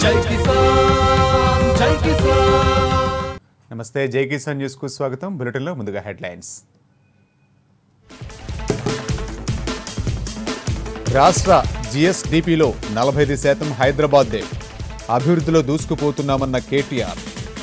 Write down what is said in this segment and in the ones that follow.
జై కిసాన్ జై కిసాన్ నమస్తే జై కిసాన్ న్యూస్కు స్వాగతం బులెటిన్లో ముందుగా హెడ్లైన్స్ రాష్ట్ర జిఎస్డిపిలో నలభై ఐదు శాతం హైదరాబాద్దే అభివృద్ధిలో దూసుకుపోతున్నామన్న కేటీఆర్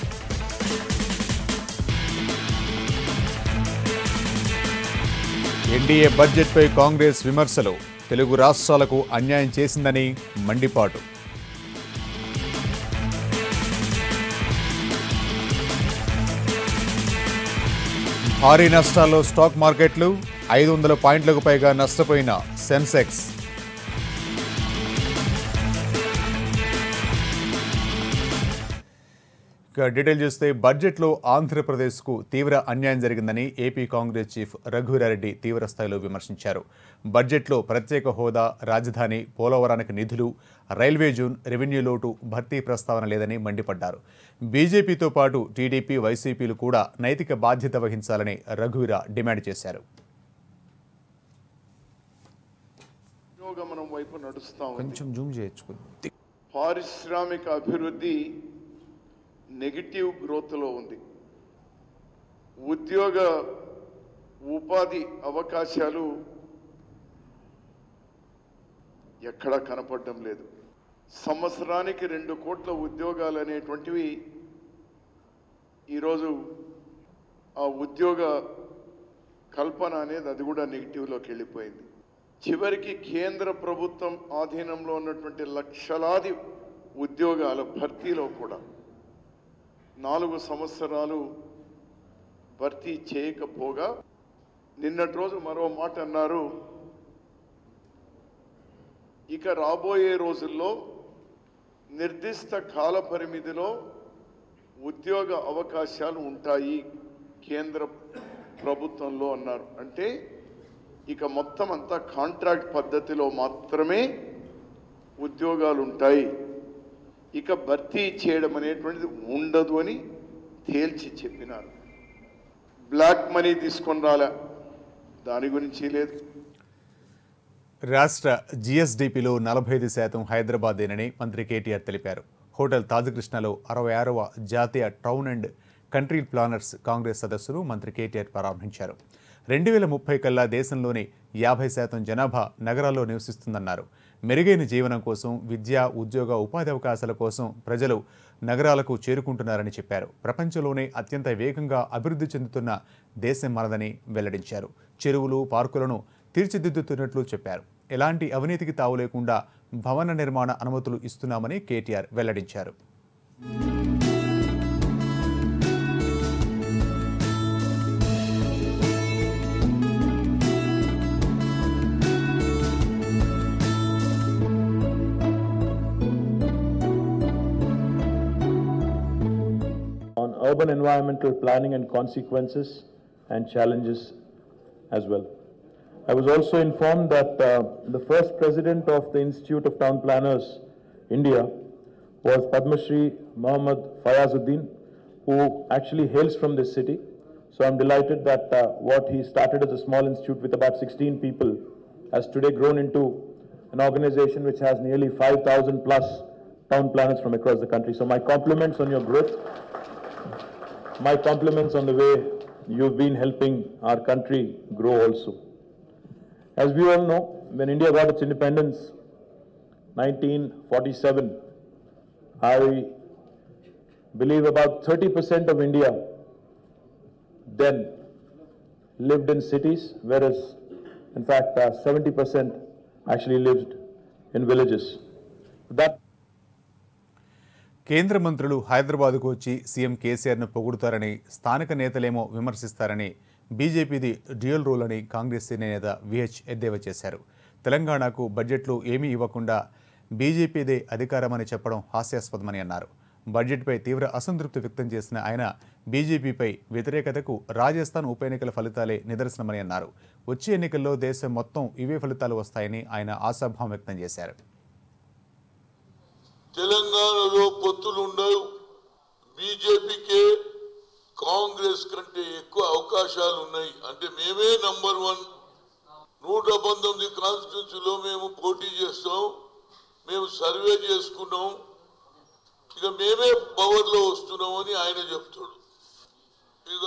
ఎన్డీఏ బడ్జెట్పై కాంగ్రెస్ విమర్శలు తెలుగు రాష్ట్రాలకు అన్యాయం చేసిందని మండిపాటు భారీ నష్టాల్లో స్టాక్ మార్కెట్లు ఐదు వందల పాయింట్లకు పైగా నష్టపోయిన సెన్సెక్స్ ఇక డీటెయిల్ చూస్తే బడ్జెట్లో ఆంధ్రప్రదేశ్కు తీవ్ర అన్యాయం జరిగిందని ఏపీ కాంగ్రెస్ చీఫ్ రఘువీరారెడ్డి తీవ్ర స్థాయిలో విమర్శించారు బడ్జెట్లో ప్రత్యేక హోదా రాజధాని పోలవరానికి నిధులు రైల్వే జోన్ రెవెన్యూ లోటు భర్తీ ప్రస్తావన లేదని మండిపడ్డారు బీజేపీతో పాటు టీడీపీ వైసీపీలు కూడా నైతిక బాధ్యత వహించాలని రఘువీర డిమాండ్ చేశారు పురోగమనం వైపు నడుస్తా ఉంది కొంచెం జూమ్ చేయొచ్చు పారిశ్రామిక అభివృద్ధి నెగిటివ్ గ్రోత్లో ఉంది ఉద్యోగ ఉపాధి అవకాశాలు ఎక్కడా కనపడడం లేదు సంవత్సరానికి రెండు కోట్ల ఉద్యోగాలు అనేటువంటివి ఈరోజు ఆ ఉద్యోగ కల్పన అనేది అది కూడా నెగిటివ్లోకి వెళ్ళిపోయింది చివరికి కేంద్ర ప్రభుత్వం ఆధీనంలో ఉన్నటువంటి లక్షలాది ఉద్యోగాల భర్తీలో కూడా నాలుగు సంవత్సరాలు భర్తీ చేయకపోగా నిన్నటి రోజు మరో మాట అన్నారు ఇక రాబోయే రోజుల్లో నిర్దిష్ట కాల పరిమితిలో ఉద్యోగ అవకాశాలు ఉంటాయి కేంద్ర ప్రభుత్వంలో అన్నారు అంటే ఇక మొత్తం అంతా కాంట్రాక్ట్ పద్ధతిలో మాత్రమే ఉద్యోగాలు ఉంటాయి ఇక భర్తీ చేయడం అనేటువంటిది ఉండదు అని తేల్చి చెప్పినారు బ్లాక్ మనీ తీసుకొని రాలే దాని గురించి లేదు రాష్ట్ర జీఎస్డీపీలో నలభై ఐదు శాతం హైదరాబాదేనని మంత్రి కేటీఆర్ తెలిపారు హోటల్ తాజకృష్ణలో అరవై ఆరవ జాతీయ town and country planners congress సదస్సును మంత్రి కేటీఆర్ ప్రారంభించారు రెండు వేల ముప్పై కల్లా దేశంలోని యాభై శాతం జనాభా నగరాల్లో నివసిస్తుందన్నారు మెరుగైన జీవనం కోసం విద్య ఉద్యోగ ఉపాధి అవకాశాల కోసం ప్రజలు నగరాలకు చేరుకుంటున్నారని చెప్పారు ప్రపంచంలోనే అత్యంత వేగంగా అభివృద్ధి చెందుతున్న దేశం మనదని వెల్లడించారు చెరువులు పార్కులను తీర్చిదిద్దుతున్నట్లు చెప్పారు ఎలాంటి అవినీతికి తావు లేకుండా భవన నిర్మాణ అనుమతులు ఇస్తున్నామని కేటీఆర్ వెల్లడించారు on urban environmental planning and consequences and challenges as well. I was also informed that uh, the first president of the Institute of Town Planners, India, was Padma Shri Muhammad Fayazuddin, who actually hails from this city. So I'm delighted that uh, what he started as a small institute with about 16 people has today grown into an organization which has nearly 5,000 plus town planners from across the country. So my compliments on your growth my compliments on the way you've been helping our country grow also. As we all know, when India got its independence, 1947, I believe about 30% of India then lived in cities, whereas in fact uh, 70% actually lived in villages. That కేంద్ర మంత్రులు హైదరాబాద్కు వచ్చి CM కేసీఆర్ను పొగుడుతారని స్థానిక నేతలేమో విమర్శిస్తారని బీజేపీది dual rule అని Congress senior నేత VH ఎద్దేవా చేశారు తెలంగాణకు బడ్జెట్లో ఏమీ ఇవ్వకుండా బీజేపీదే అధికారమని చెప్పడం హాస్యాస్పదమని అన్నారు బడ్జెట్పై తీవ్ర అసంతృప్తి వ్యక్తం చేసిన ఆయన బీజేపీపై వ్యతిరేకతకు రాజస్థాన్ ఉప ఎన్నికల ఫలితాలే నిదర్శనమని అన్నారు వచ్చే ఎన్నికల్లో దేశం మొత్తం ఇవే ఫలితాలు వస్తాయని ఆయన ఆశాభావం వ్యక్తం చేశారు తెలంగాణలో పొత్తులు ఉండవు బీజేపీకే కాంగ్రెస్ కంటే ఎక్కువ అవకాశాలు ఉన్నాయి అంటే మేమే నంబర్ వన్ నూట పంతొమ్మిది కాన్స్టిట్యూన్సీలో మేము పోటీ చేస్తాం మేము సర్వే చేసుకున్నాం ఇక మేమే పవర్లో వస్తున్నామని ఆయన చెప్తాడు ఇక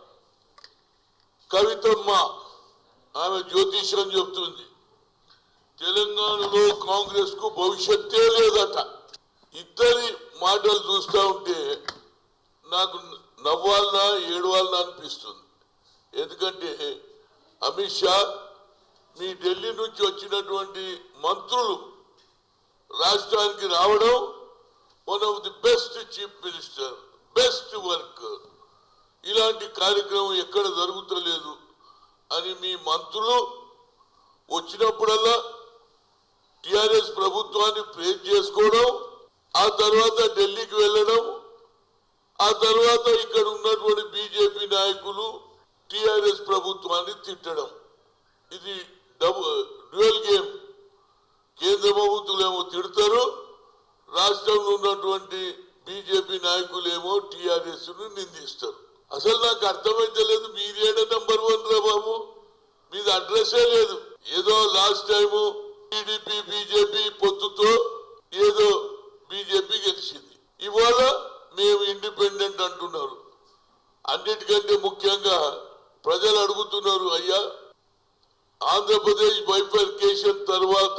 కవితమ్మ ఆమె జ్యోతిష్యం చెప్తుంది తెలంగాణలో కాంగ్రెస్ కు భవిష్యత్తే లేదట ఇద్దరి మాటలు చూస్తా ఉంటే నాకు నవ్వాలనా ఏడవాలనా అనిపిస్తుంది ఎందుకంటే అమిత్ షా మీ ఢిల్లీ నుంచి వచ్చినటువంటి మంత్రులు రాష్ట్రానికి రావడం one of the best chief minister best work ఇలాంటి కార్యక్రమం ఎక్కడ జరుగుతలేదు అని మీ మంత్రులు వచ్చినప్పుడల్లా టిఆర్ఎస్ ప్రభుత్వాన్ని ప్రేజ్ చేసుకోవడం ఆ తర్వాత ఢిల్లీకి వెళ్ళడం ఆ తర్వాత ఇక్కడ ఉన్నటువంటి బీజేపీ నాయకులు టిఆర్ఎస్ ప్రభుత్వాన్ని తిట్టడం ఇది డబుల్ డ్యూయల్ గేమ్ కేంద్ర ప్రభుత్వాలేమో తిడతారు రాష్ట్రంలో ఉన్నటువంటి బీజేపీ నాయకులేమో టిఆర్ఎస్ ను నిందిస్తారు అసలు నాకు అర్థమైతే లేదు మీరేడ నంబర్ వన్ రా బాబు మీది అడ్రస్సే లేదు ఏదో లాస్ట్ టైము టీడీపీ బీజేపీ పొత్తుతో ఏదో బీజేపీ గెలిచింది ఇవాళ మేము ఇండిపెండెంట్ అంటున్నారు అన్నిటికంటే ముఖ్యంగా ప్రజలు అడుగుతున్నారు అయ్యా ఆంధ్రప్రదేశ్ బైఫర్కేషన్ తర్వాత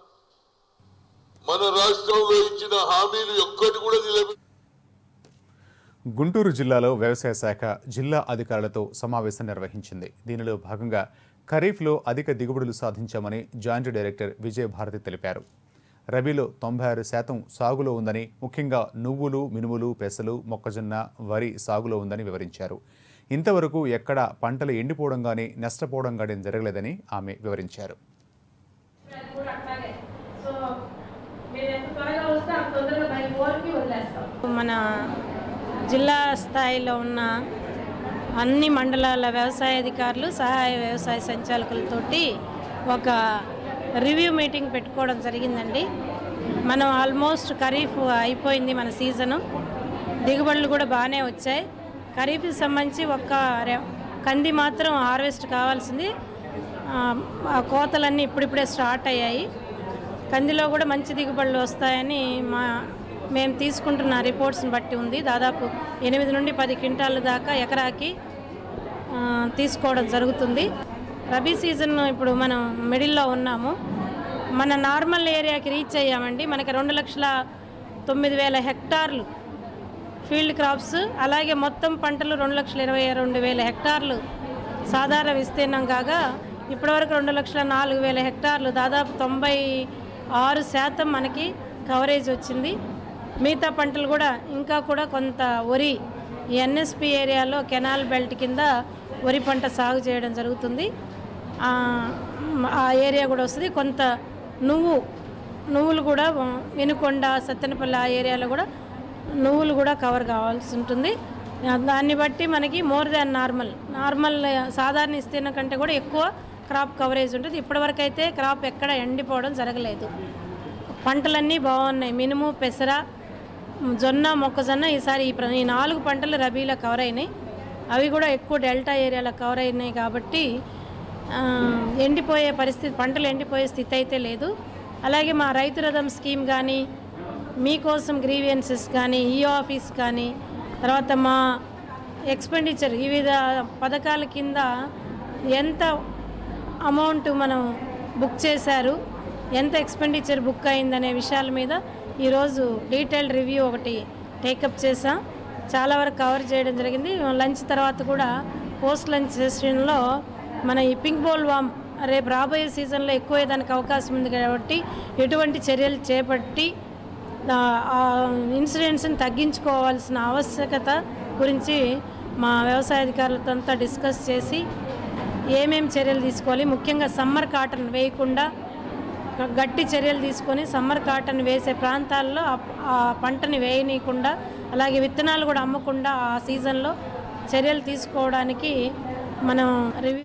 మన రాష్ట్రంలో ఇచ్చిన హామీలు ఒక్కటి కూడా నిలబె గుంటూరు జిల్లాలో వ్యవసాయ శాఖ జిల్లా అధికారులతో సమావేశం నిర్వహించింది దీనిలో భాగంగా ఖరీఫ్లో అధిక దిగుబడులు సాధించామని జాయింట్ డైరెక్టర్ విజయభారతి తెలిపారు రబీలో తొంభై ఆరు శాతం సాగులో ఉందని ముఖ్యంగా నువ్వులు మినుములు పెసలు మొక్కజొన్న వరి సాగులో ఉందని వివరించారు ఇంతవరకు ఎక్కడ పంటలు ఎండిపోవడం కానీ నష్టపోవడం కానీ జరగలేదని ఆమె వివరించారు అది కూడా అట్లాగే సో మీరు ఎంత త్వరగా వస్తే అంత తొందరగా బై ఫోర్కి వదిలేస్తాం మన జిల్లా స్థాయిలో ఉన్న అన్ని మండలాల వ్యవసాయ అధికారులు సహాయ వ్యవసాయ సంచాలకులతోటి ఒక రివ్యూ మీటింగ్ పెట్టుకోవడం జరిగిందండి మనం ఆల్మోస్ట్ ఖరీఫ్ అయిపోయింది మన సీజను దిగుబడులు కూడా బాగానే వచ్చాయి ఖరీఫ్కి సంబంధించి ఒక్క రె- కంది మాత్రం హార్వెస్ట్ కావాల్సింది ఆ, ఆ కోతలన్నీ ఇప్పుడిప్పుడే స్టార్ట్ అయ్యాయి కందిలో కూడా మంచి దిగుబడులు వస్తాయని మా మేము తీసుకుంటున్న రిపోర్ట్స్ని బట్టి ఉంది దాదాపు ఎనిమిది నుండి పది క్వింటాల దాకా ఎకరాకి ఆ, తీసుకోవడం జరుగుతుంది రబీ సీజన్ ఇప్పుడు మనం మిడిల్లో ఉన్నాము మన నార్మల్ ఏరియాకి రీచ్ అయ్యామండి మనకి రెండు లక్షల తొమ్మిది వేల హెక్టార్లు ఫీల్డ్ క్రాప్స్ అలాగే మొత్తం పంటలు రెండు లక్షల ఇరవై రెండు వేల హెక్టార్లు సాధారణ విస్తీర్ణం కాగా ఇప్పటివరకు రెండు లక్షల నాలుగు వేల హెక్టార్లు దాదాపు తొంభై ఆరు శాతం మనకి కవరేజ్ వచ్చింది మిగతా పంటలు కూడా ఇంకా కూడా కొంత వరి ఈ ఎన్ఎస్పి ఏరియాలో కెనాల్ బెల్ట్ కింద వరి పంట సాగు చేయడం జరుగుతుంది ఆ, ఆ ఏరియా కూడా వస్తుంది కొంత నువ్వు నువ్వులు కూడా వినుకొండ సత్తెనపల్లి ఆ ఏరియాలో కూడా నువ్వులు కూడా కవర్ కావాల్సి ఉంటుంది ఆ, దాన్ని బట్టి మనకి మోర్ దాన్ నార్మల్ నార్మల్ సాధారణ విస్తీర్ణం కంటే కూడా ఎక్కువ క్రాప్ కవరేజ్ ఉంటుంది ఇప్పటివరకు అయితే క్రాప్ ఎక్కడ ఎండిపోవడం జరగలేదు పంటలన్నీ బాగున్నాయి మినుము పెసర జొన్న మొక్కజొన్న ఈసారి ఈ ప్ర- ఈ నాలుగు పంటలు రబీలో కవర్ అయినాయి అవి కూడా ఎక్కువ డెల్టా ఏరియాలో కవర్ అయినాయి కాబట్టి ఆ, ఎండిపోయే పరిస్థితి పంటలు ఎండిపోయే స్థితి అయితే లేదు అలాగే మా రైతు రథం స్కీమ్ కానీ మీకోసం గ్రీవియన్సెస్ కానీ ఈ ఆఫీస్ కానీ తర్వాత మా ఎక్స్పెండిచర్ వివిధ పథకాల కింద ఎంత అమౌంట్ మనం బుక్ చేశారు ఎంత ఎక్స్పెండిచర్ బుక్ అయిందనే విషయాల మీద ఈరోజు డీటెయిల్డ్ రివ్యూ ఒకటి టేకప్ చేసాం చాలా వరకు కవర్ చేయడం జరిగింది లంచ్ తర్వాత కూడా పోస్ట్ లంచ్ సెషన్లో మన ఈ పింక్ బోల్ వామ్ రేపు రాబోయే సీజన్లో ఎక్కువ దానికి అవకాశం ఉంది కాబట్టి ఎటువంటి చర్యలు చేపట్టి ఆ ఇన్సిడెంట్స్ని తగ్గించుకోవాల్సిన ఆవశ్యకత గురించి మా వ్యవసాయ అధికారులతో అంతా డిస్కస్ చేసి ఏమేం చర్యలు తీసుకోవాలి ముఖ్యంగా సమ్మర్ కాటన్ వేయకుండా గట్టి చర్యలు తీసుకొని సమ్మర్ కాటన్ వేసే ప్రాంతాల్లో ఆ- ఆ పంటని వేయనీయకుండా అలాగే విత్తనాలు కూడా అమ్మకుండా ఆ సీజన్లో చర్యలు తీసుకోవడానికి మనం రివ్యూ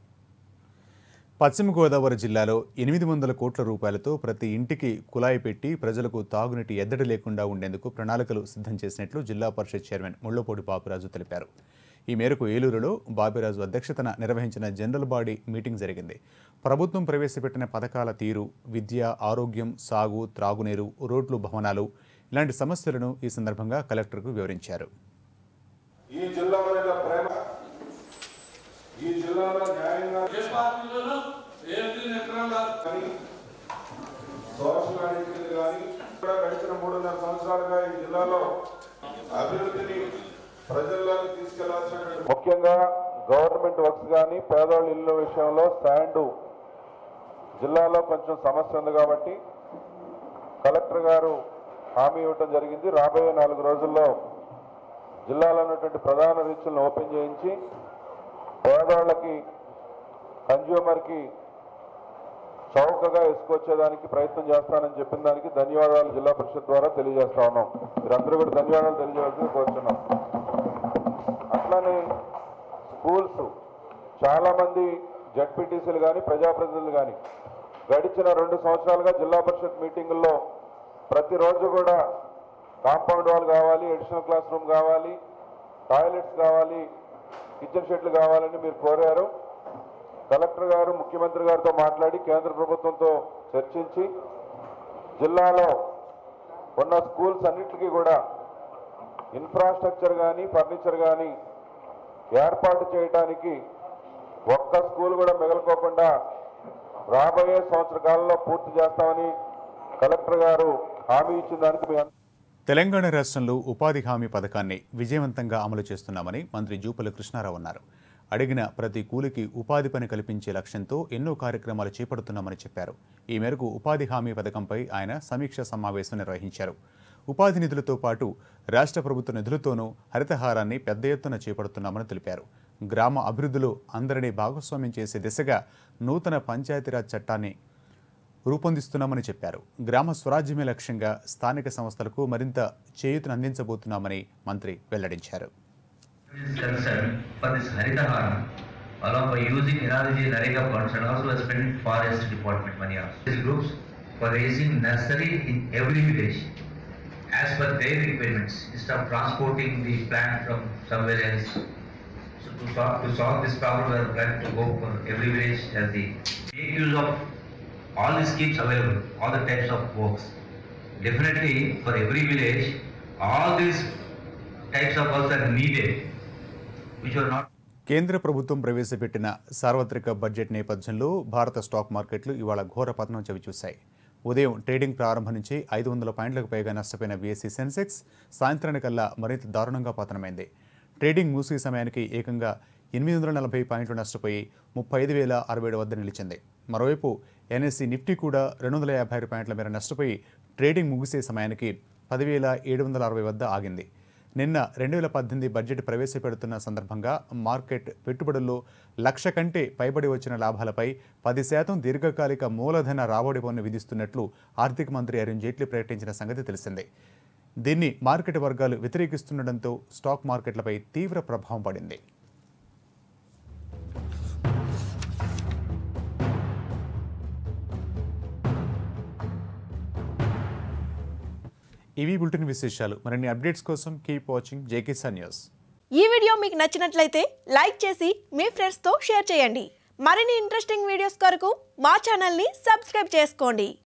పశ్చిమ గోదావరి జిల్లాలో ఎనిమిది వందల కోట్ల రూపాయలతో ప్రతి ఇంటికి కుళాయి పెట్టి ప్రజలకు తాగునీటి ఎద్దడి లేకుండా ఉండేందుకు ప్రణాళికలు సిద్ధం చేసినట్లు జిల్లా పరిషత్ చైర్మన్ ముళ్లపూడి బాపిరాజు తెలిపారు ఈ మేరకు ఏలూరులో బాపిరాజు అధ్యక్షతన నిర్వహించిన జనరల్ బాడీ మీటింగ్ జరిగింది ప్రభుత్వం ప్రవేశపెట్టిన పథకాల తీరు విద్య ఆరోగ్యం సాగు త్రాగునీరు రోడ్లు భవనాలు ఇలాంటి సమస్యలను ఈ సందర్భంగా కలెక్టర్కు వివరించారు ఈ జిల్లా మీద ప్రేమ ఈ జిల్లాలో న్యాయంగా కానీ సోషల్ ఐడెంటిటీ కానీ కూడా గడిచిన మూడున్నర సంవత్సరాలుగా ఈ జిల్లాలో అభివృద్ధిని ప్రజల్లోకి తీసుకెళ్లాల్సిన ముఖ్యంగా గవర్నమెంట్ వర్క్స్ కానీ పేదవాళ్ళ ఇళ్ళ విషయంలో స్టాండ్ జిల్లాలో కొంచెం సమస్య ఉంది కాబట్టి కలెక్టర్ గారు హామీ ఇవ్వటం జరిగింది రాబోయే నాలుగు రోజుల్లో జిల్లాలో ఉన్నటువంటి ప్రధాన రీచ్లను ఓపెన్ చేయించి పేదవాళ్ళకి కన్జ్యూమర్కి చౌకగా ఇసుకొచ్చేదానికి ప్రయత్నం చేస్తానని చెప్పిన దానికి ధన్యవాదాలు జిల్లా పరిషత్ ద్వారా తెలియజేస్తా ఉన్నాం మీరందరూ కూడా ధన్యవాదాలు తెలియజేయాల్సింది కోరుతున్నాం అట్లానే స్కూల్స్ చాలా మంది జడ్పీటీసీలు కానీ ప్రజాప్రతినిధులు కానీ గడిచిన రెండు సంవత్సరాలుగా జిల్లా పరిషత్ మీటింగుల్లో ప్రతిరోజు కూడా కాంపౌండ్ వాల్ కావాలి అడిషనల్ క్లాస్ రూమ్ కావాలి టాయిలెట్స్ కావాలి కిచెన్ షెడ్లు కావాలని మీరు కోరారు కలెక్టర్ గారు ముఖ్యమంత్రి గారితో మాట్లాడి కేంద్ర ప్రభుత్వంతో చర్చించి జిల్లాలో ఉన్న స్కూల్స్ అన్నిటికీ కూడా ఇన్ఫ్రాస్ట్రక్చర్ కానీ ఫర్నిచర్ కానీ ఏర్పాటు చేయడానికి ఒక్క స్కూల్ కూడా మిగలుకోకుండా రాబోయే సంవత్సర కాలంలో పూర్తి చేస్తామని కలెక్టర్ గారు హామీ ఇచ్చిన దానికి మీ అందరికీ తెలంగాణ రాష్ట్రంలో ఉపాధి హామీ పథకాన్ని విజయవంతంగా అమలు చేస్తున్నామని మంత్రి జూపల్లి కృష్ణారావు అన్నారు అడిగిన ప్రతి కూలికి ఉపాధి పని కల్పించే లక్ష్యంతో ఎన్నో కార్యక్రమాలు చేపడుతున్నామని చెప్పారు ఈ మేరకు ఉపాధి హామీ పథకంపై ఆయన సమీక్ష సమావేశం నిర్వహించారు ఉపాధి నిధులతో పాటు రాష్ట్ర ప్రభుత్వ నిధులతోనూ హరితహారాన్ని పెద్ద ఎత్తున చేపడుతున్నామని తెలిపారు గ్రామ అభివృద్ధిలో అందరినీ భాగస్వామ్యం చేసే దిశగా నూతన పంచాయతీరాజ్ చట్టాన్ని రూపొందిస్తున్నామని చెప్పారు గ్రామ స్వరాజ్యమే లక్ష్యంగా స్థానిక సంస్థలకు మరింత చేయూతను అందించబోతున్నామని మంత్రి వెల్లడించారు is concerned for this Haritaharam, along by using NRG Narega funds and also spending forest department money also. These groups for raising nursery in every village as per their requirements instead of transporting the plant from somewhere else. So to solve, to solve this problem, we are glad to go for every village as the make use of all the schemes available, all the types of works. Definitely for every village, all these types of works are needed, which were not కేంద్ర ప్రభుత్వం ప్రవేశపెట్టిన సార్వత్రిక budget నేపథ్యంలో భారత stock మార్కెట్లు ఇవాళ ఘోర పతనం చవిచూశాయి ఉదయం ట్రేడింగ్ ప్రారంభం నుంచి ఐదు వందల పాయింట్లకు పైగా నష్టపోయిన బీఎస్సీ సెన్సెక్స్ సాయంత్రానికల్లా మరింత దారుణంగా పతనమైంది ట్రేడింగ్ మూసే సమయానికి ఏకంగా ఎనిమిది వందల నలభై పాయింట్లు నష్టపోయి ముప్పై ఐదు వేల అరవై ఏడు వద్ద నిలిచింది మరోవైపు ఎన్ఎస్సీ నిఫ్టీ కూడా రెండు వందల యాభై ఆరు పాయింట్ల మేర నష్టపోయి ట్రేడింగ్ ముగిసే సమయానికి పదివేల ఏడు వందల అరవై వద్ద ఆగింది నిన్న రెండు వేల పద్దెనిమిది బడ్జెట్ ప్రవేశపెడుతున్న సందర్భంగా మార్కెట్ పెట్టుబడుల్లో లక్ష కంటే పైబడి వచ్చిన లాభాలపై పది శాతం దీర్ఘకాలిక మూలధన రాబడి పన్ను విధిస్తున్నట్లు ఆర్థిక మంత్రి అరుణ్ జైట్లీ ప్రకటించిన సంగతి తెలిసిందే దీన్ని మార్కెట్ వర్గాలు వ్యతిరేకిస్తుండటంతో స్టాక్ మార్కెట్లపై తీవ్ర ప్రభావం పడింది ఇవి బులెటిన్ విశేషాలు మరిన్ని అప్డేట్స్ కోసం కీప్ వాచింగ్ జేకేసా న్యూస్ ఈ వీడియో మీకు నచ్చినట్లయితే లైక్ చేసి మీ ఫ్రెండ్స్తో షేర్ చేయండి మరిన్ని ఇంట్రెస్టింగ్ వీడియోస్ కొరకు మా ఛానల్ని సబ్స్క్రైబ్ చేసుకోండి